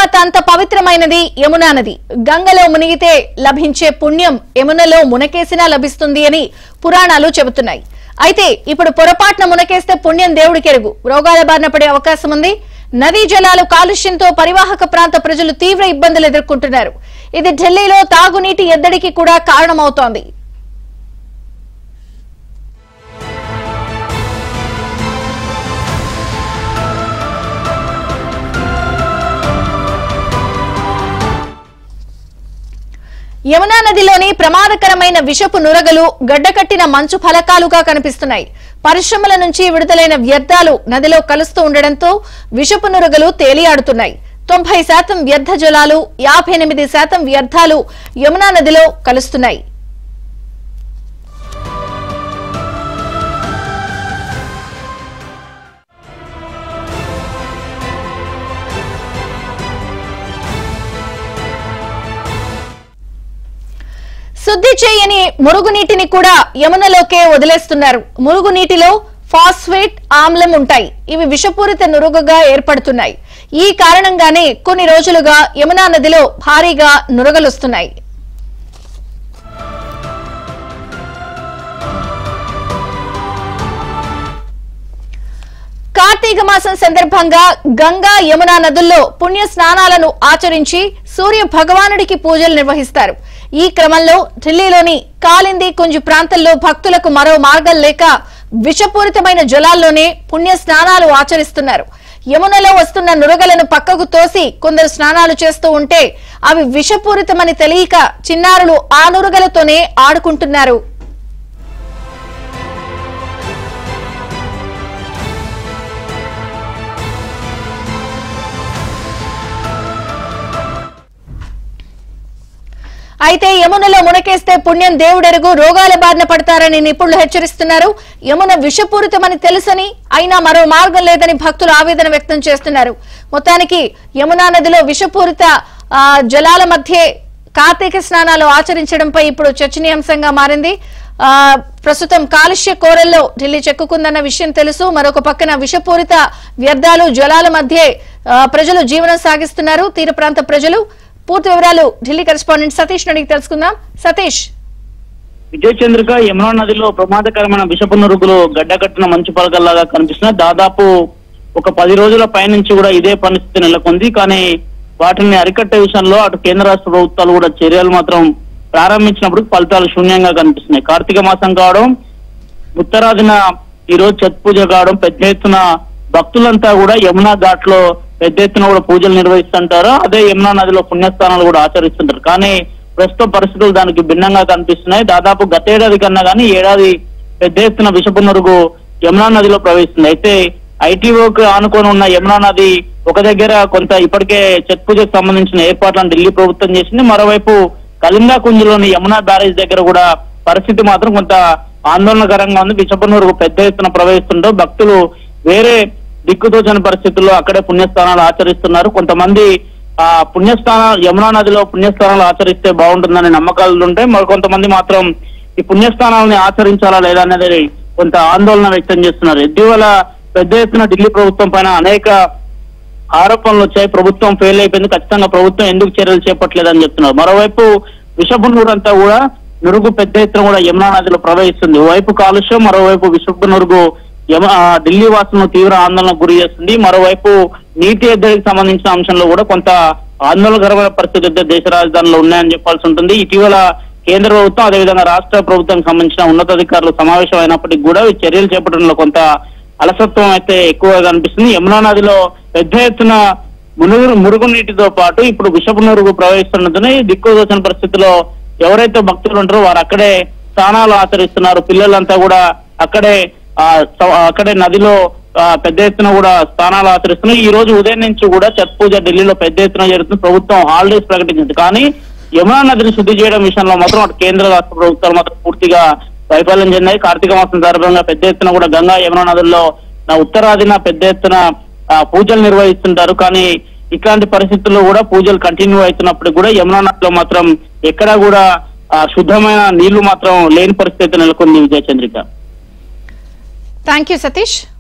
తర్వాత అంత పవిత్రమైనది యమునా నది గంగలో మునిగితే లభించే పుణ్యం యమునలో మునకేసినా లభిస్తుంది అని పురాణాలు చెబుతున్నాయి అయితే ఇప్పుడు పొరపాటున మునకేస్తే పుణ్యం దేవుడికెరుగు రోగాల బారిన పడే అవకాశం ఉంది నదీ జలాలు కాలుష్యంతో పరివాహక ప్రాంత ప్రజలు తీవ్ర ఇబ్బందులు ఎదుర్కొంటున్నారు ఇది ఢిల్లీలో తాగునీటి ఎద్దడికి కూడా కారణమవుతోంది యమునా నదిలోని ప్రమాదకరమైన విషపు నురగలు గడ్డకట్టిన మంచు ఫలకాలుగా కనిపిస్తున్నాయి పరిశ్రమల నుంచి విడుదలైన వ్యర్థాలు నదిలో కలుస్తూ ఉండడంతో విషపు నురగలు తేలియాడుతున్నాయి తొంభై శాతం వ్యర్థ జలాలు యాభై ఎనిమిది శాతం వ్యర్థాలు యమునా నదిలో కలుస్తున్నాయి శుద్ధి చేయని మురుగునీటిని కూడా యమునలోకే వదిలేస్తున్నారు మురుగునీటిలో ఫాస్ఫేట్ ఆమ్లం ఉంటాయి ఇవి విషపూరిత నురుగుగా ఏర్పడుతున్నాయి ఈ కారణంగానే కొన్ని రోజులుగా యమునా నదిలో భారీగా నురగలొస్తున్నాయి కార్తీక మాసం సందర్భంగా గంగా యమునా నదుల్లో పుణ్య స్నానాలను ఆచరించి సూర్య భగవానుడికి పూజలు నిర్వహిస్తారు ఈ క్రమంలో ఢిల్లీలోని కాలింది కుంజు ప్రాంతంలో భక్తులకు మరో మార్గం లేక విషపూరితమైన జలాల్లోనే పుణ్య స్నానాలు ఆచరిస్తున్నారు యమునలో వస్తున్న నురగలను పక్కకు తోసి కొందరు స్నానాలు చేస్తూ ఉంటే అవి విషపూరితమని తెలియక చిన్నారులు ఆ నురగలతోనే ఆడుకుంటున్నారు అయితే యమునలో మునకేస్తే పుణ్యం దేవుడెరుగు రోగాల బారిన పడతారని నిపుణులు హెచ్చరిస్తున్నారు యమున విషపూరితమని తెలుసని అయినా మరో మార్గం లేదని భక్తులు ఆవేదన వ్యక్తం చేస్తున్నారు మొత్తానికి యమునా నదిలో విషపూరిత ఆ, జలాల మధ్య కార్తీక స్నానాలు ఆచరించడంపై ఇప్పుడు చర్చనీయాంశంగా మారింది ఆ, ప్రస్తుతం కాలుష్య కోరల్లో ఢిల్లీ చెక్కుకుందన్న విషయం తెలుసు మరొక పక్కన విషపూరిత వ్యర్థాలు జలాల మధ్య ఆ, ప్రజలు జీవనం సాగిస్తున్నారు తీర ప్రాంత ప్రజలు పూర్తి వివరాలు ఢిల్లీ కరెస్పాండెంట్ సతీష్ అడిగి తెలుసుకుందాం సతీష్ విజయ్ చంద్రిక యమునా నదిలో ప్రమాదకరమైన విషపు నురుగులు గడ్డకట్టిన మంచు పలకల్లాగా కనిపిస్తున్నాయి దాదాపు ఒక పది రోజుల పైనుంచి కూడా ఇదే పరిస్థితి నెలకొంది కానీ వాటిని అరికట్టే విషయంలో అటు కేంద్ర రాష్ట్ర ప్రభుత్వాలు కూడా చర్యలు మాత్రం ప్రారంభించినప్పుడు ఫలితాలు శూన్యంగా కనిపిస్తున్నాయి కార్తీక మాసం కావడం ఉత్తరాదిన ఈ రోజు ఛత్ పూజ కావడం పెద్ద ఎత్తున భక్తులంతా కూడా యమునా ఘాట్ లో పెద్ద ఎత్తున కూడా పూజలు నిర్వహిస్తుంటారు అదే యమునా నదిలో పుణ్యస్థానాలు కూడా ఆచరిస్తుంటారు కానీ ప్రస్తుత పరిస్థితులు దానికి భిన్నంగా కనిపిస్తున్నాయి దాదాపు గతేడాది కన్నా కానీ ఈ ఏడాది పెద్ద ఎత్తున విషపు నురుగు యమునా నదిలో ప్రవేశిస్తుంది అయితే ఐటీఓకి ఆనుకొని ఉన్న యమునా నది ఒక దగ్గర కొంత ఇప్పటికే ఛత్ పూజకు సంబంధించిన ఏర్పాట్లను ఢిల్లీ ప్రభుత్వం చేసింది మరోవైపు కళింగా కుంజులోని యమునా బ్యారేజ్ దగ్గర కూడా పరిస్థితి మాత్రం కొంత ఆందోళనకరంగా ఉంది విషపనూరుకు పెద్ద ఎత్తున ప్రవహిస్తుంటూ భక్తులు వేరే దిక్కుతోచని పరిస్థితుల్లో అక్కడే పుణ్యస్థానాలు ఆచరిస్తున్నారు కొంతమంది ఆ పుణ్యస్థానాలు యమునా నదిలో పుణ్యస్థానాలు ఆచరిస్తే బాగుంటుందనే నమ్మకాలు ఉంటాయి మరికొంతమంది మాత్రం ఈ పుణ్యస్థానాలని ఆచరించాలా లేదా అనేది కొంత ఆందోళన వ్యక్తం చేస్తున్నారు ఇటీవల పెద్ద ఎత్తున ఢిల్లీ ప్రభుత్వం పైన అనేక ఆరోపణలు వచ్చాయి ప్రభుత్వం ఫెయిల్ అయిపోయింది ఖచ్చితంగా ప్రభుత్వం ఎందుకు చర్యలు చేపట్టలేదని చెప్తున్నారు మరోవైపు విషపు నురుగు అంతా కూడా నురుగు పెద్ద ఎత్తున కూడా యమునా నదిలో ప్రవహిస్తుంది ఓవైపు కాలుష్యం మరోవైపు విషపు నురుగు యమ ఆ, ఢిల్లీ వాసులను తీవ్ర ఆందోళనకు గురి చేస్తుంది మరోవైపు నీటి ఎద్దడికి సంబంధించిన అంశంలో కూడా కొంత ఆందోళనకరమైన పరిస్థితులు అయితే దేశ రాజధానిలో ఉన్నాయని చెప్పాల్సి ఉంటుంది ఇటీవల కేంద్ర ప్రభుత్వం అదేవిధంగా రాష్ట్ర ప్రభుత్వానికి సంబంధించిన ఉన్నతాధికారులు సమావేశం అయినప్పటికీ కూడా ఈ చర్యలు చేపట్టడంలో కొంత అలసత్వం అయితే ఎక్కువగా కనిపిస్తుంది యమునా నదిలో పెద్ద ఎత్తున మునుగు మురుగు నీటితో పాటు ఇప్పుడు విషపు నురుగు ప్రవహిస్తున్నదని దిక్కుదోచిన పరిస్థితిలో ఎవరైతే భక్తులు ఉంటారో వారు అక్కడే స్నానాలు ఆచరిస్తున్నారు పిల్లలంతా కూడా అక్కడే ఆ, స- అక్కడే నదిలో ఆ, పెద్ద ఎత్తున కూడా స్నానాలు ఆచరిస్తున్నారు ఈ రోజు ఉదయం నుంచి కూడా ఛత్ పూజ ఢిల్లీలో పెద్ద ఎత్తున జరుగుతుంది ప్రభుత్వం హాలిడేస్ ప్రకటించింది కానీ యమునా నదిని శుద్ధి చేయడం విషయంలో మాత్రం అటు కేంద్ర రాష్ట్ర ప్రభుత్వాలు మాత్రం పూర్తిగా వైఫల్యం చెందాయి కార్తీక మాసం సందర్భంగా పెద్ద ఎత్తున కూడా గంగా యమునా నదుల్లో నా ఉత్తరాదిన పెద్ద ఎత్తున ఆ, పూజలు నిర్వహిస్తుంటారు కానీ ఇట్లాంటి పరిస్థితుల్లో కూడా పూజలు కంటిన్యూ అవుతున్నప్పుడు కూడా యమునా నదిలో మాత్రం ఎక్కడా కూడా ఆ, శుద్ధమైన నీళ్లు మాత్రం లేని పరిస్థితి నెలకొంది విజయ చంద్రిక థ్యాంక్ యూ సతీష్